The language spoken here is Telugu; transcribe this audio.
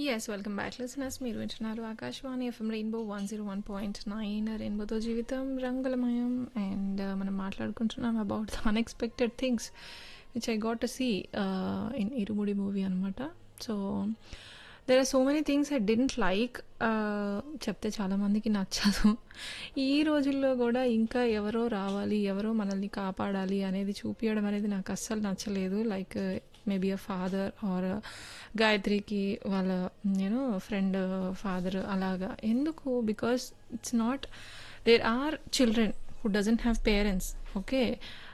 ఎస్ వెల్కమ్ బ్యాక్ లిసనర్స్ మీరు వింటున్నారు Akashvani FM rainbow one zero one point nine రెయిన్బోతో జీవితం రంగులమయం అండ్ మనం మాట్లాడుకుంటున్నాం about the unexpected things which I got to see in Irumudi movie అనమాట so there are so many things I didn't like చెప్తే చాలామందికి నచ్చదు ఈ రోజుల్లో కూడా ఇంకా ఎవరో రావాలి ఎవరో మనల్ని కాపాడాలి అనేది చూపించడం అనేది నాకు అస్సలు నచ్చలేదు like maybe a father or గాయత్రికి వాళ్ళ నేను ఫ్రెండ్ ఫాదర్ అలాగా ఎందుకు because it's not there are children who doesn't have parents okay